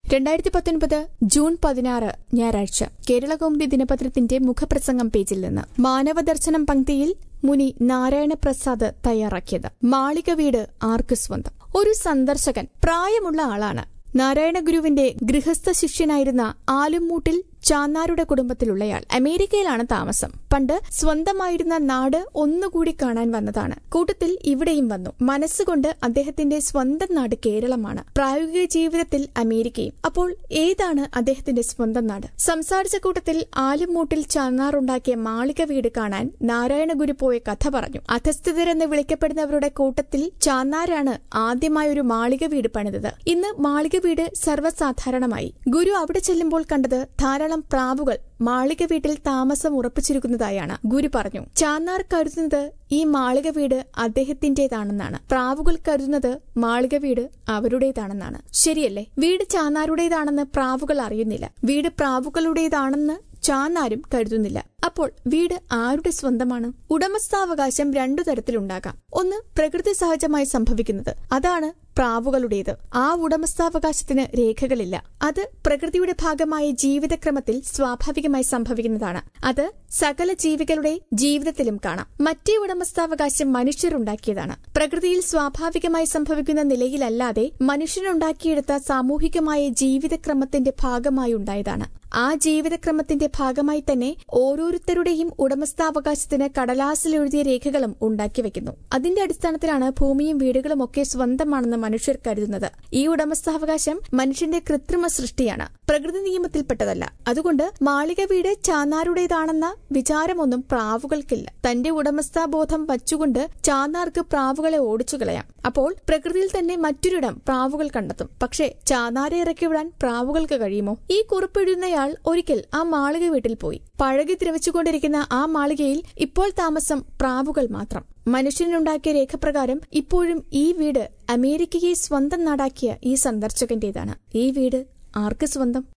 രണ്ടായിരത്തി പത്തൊൻപത് ജൂൺ പതിനാറ് ഞായറാഴ്ച കേരളകൗമുദി ദിനപത്രത്തിന്റെ മുഖപ്രസംഗം പേജിൽ നിന്ന് മാനവദർശനം പങ്ക്തിയിൽ മുനി നാരായണ പ്രസാദ് തയ്യാറാക്കിയത് മാളിക വീട് ആർക്ക് സ്വന്തം ഒരു സന്ദർശകൻ പ്രായമുള്ള ആളാണ് നാരായണ ഗുരുവിന്റെ ഗൃഹസ്ഥ ശിഷ്യനായിരുന്ന ആലുംമൂട്ടിൽ ചാന്നാരുടെ കുടുംബത്തിലുള്ളയാൾ അമേരിക്കയിലാണ് താമസം പണ്ട് സ്വന്തമായിരുന്ന നാട് ഒന്നുകൂടി കാണാൻ വന്നതാണ് കൂട്ടത്തിൽ ഇവിടെയും വന്നു മനസ്സുകൊണ്ട് അദ്ദേഹത്തിന്റെ സ്വന്തം നാട് കേരളമാണ് പ്രായോഗിക ജീവിതത്തിൽ അമേരിക്കയും അപ്പോൾ ഏതാണ് അദ്ദേഹത്തിന്റെ സ്വന്തം നാട് സംസാരിച്ച കൂട്ടത്തിൽ ആലുംമൂട്ടിൽ ചാന്നാറുണ്ടാക്കിയ മാളിക വീട് കാണാൻ നാരായണ ഗുരു പോയ കഥ പറഞ്ഞു അധസ്ഥിതരെന്ന് വിളിക്കപ്പെടുന്നവരുടെ കൂട്ടത്തിൽ ചാന്നാരാണ് ആദ്യമായി ഒരു മാളിക വീട് പണിതത് ഇന്ന് മാളിക വീട് സർവ്വസാധാരണമായി ഗുരു അവിടെ ചെല്ലുമ്പോൾ കണ്ടത് ധാരാളം പ്രാവുകൾ മാളിക വീട്ടിൽ താമസം ഉറപ്പിച്ചിരിക്കുന്നതായാണ് ഗുരു പറഞ്ഞു ചാന്നാർ കരുതുന്നത് ഈ മാളിക വീട് അദ്ദേഹത്തിന്റേതാണെന്നാണ് പ്രാവുകൾ കരുതുന്നത് മാളിക വീട് അവരുടേതാണെന്നാണ് ശരിയല്ലേ വീട് ചാന്നാരുടേതാണെന്ന് പ്രാവുകൾ അറിയുന്നില്ല വീട് പ്രാവുകളുടേതാണെന്ന് ചാന്നാരും കരുതുന്നില്ല അപ്പോൾ വീട് ആരുടെ സ്വന്തമാണ് ഉടമസ്ഥാവകാശം രണ്ടു തരത്തിലുണ്ടാകാം ഒന്ന് പ്രകൃതി സഹജമായി സംഭവിക്കുന്നത് അതാണ് പ്രാവുകളുടേത് ആ ഉടമസ്ഥാവകാശത്തിന് രേഖകളില്ല അത് പ്രകൃതിയുടെ ഭാഗമായ ജീവിതക്രമത്തിൽ സ്വാഭാവികമായി സംഭവിക്കുന്നതാണ് അത് സകല ജീവികളുടെ ജീവിതത്തിലും കാണാം മറ്റേ ഉടമസ്ഥാവകാശം മനുഷ്യരുണ്ടാക്കിയതാണ് പ്രകൃതിയിൽ സ്വാഭാവികമായി സംഭവിക്കുന്ന നിലയിലല്ലാതെ മനുഷ്യനുണ്ടാക്കിയെടുത്ത സാമൂഹികമായ ജീവിതക്രമത്തിന്റെ ഭാഗമായി ഉണ്ടായതാണ് ആ ജീവിതക്രമത്തിന്റെ ഭാഗമായി തന്നെ ഓരോരുത്തരുടെയും ഉടമസ്ഥാവകാശത്തിന് കടലാസിലെഴുതിയ രേഖകളും ഉണ്ടാക്കി വെക്കുന്നു അതിന്റെ അടിസ്ഥാനത്തിലാണ് ഭൂമിയും വീടുകളും ഒക്കെ സ്വന്തമാണെന്ന് മനുഷ്യർ കരുതുന്നത് ഈ ഉടമസ്ഥാവകാശം മനുഷ്യന്റെ കൃത്രിമ സൃഷ്ടിയാണ് പ്രകൃതി നിയമത്തിൽപ്പെട്ടതല്ല അതുകൊണ്ട് മാളിക വീട് ചാന്നാരുടേതാണെന്ന വിചാരമൊന്നും പ്രാവുകൾക്കില്ല തന്റെ ഉടമസ്ഥാബോധം വച്ചുകൊണ്ട് ചാന്നാർക്ക് പ്രാവുകളെ ഓടിച്ചു കളയാം അപ്പോൾ പ്രകൃതിയിൽ തന്നെ മറ്റൊരിടം പ്രാവുകൾ കണ്ടെത്തും പക്ഷേ ചാന്നാരെ ഇറക്കിവിടാൻ പ്രാവുകൾക്ക് കഴിയുമോ ഈ കുറിപ്പെഴുതുന്നയാൾ ഒരിക്കൽ ആ മാളിക വീട്ടിൽ പോയി പഴകി ദ്രവിച്ചുകൊണ്ടിരിക്കുന്ന ആ മാളികയിൽ ഇപ്പോൾ താമസം പ്രാവുകൾ മാത്രം മനുഷ്യനുണ്ടാക്കിയ രേഖപ്രകാരം ഇപ്പോഴും ഈ വീട് അമേരിക്കയെ സ്വന്തം നാടാക്കിയ ഈ സന്ദർശകന്റേതാണ് ഈ വീട് ആർക്ക് സ്വന്തം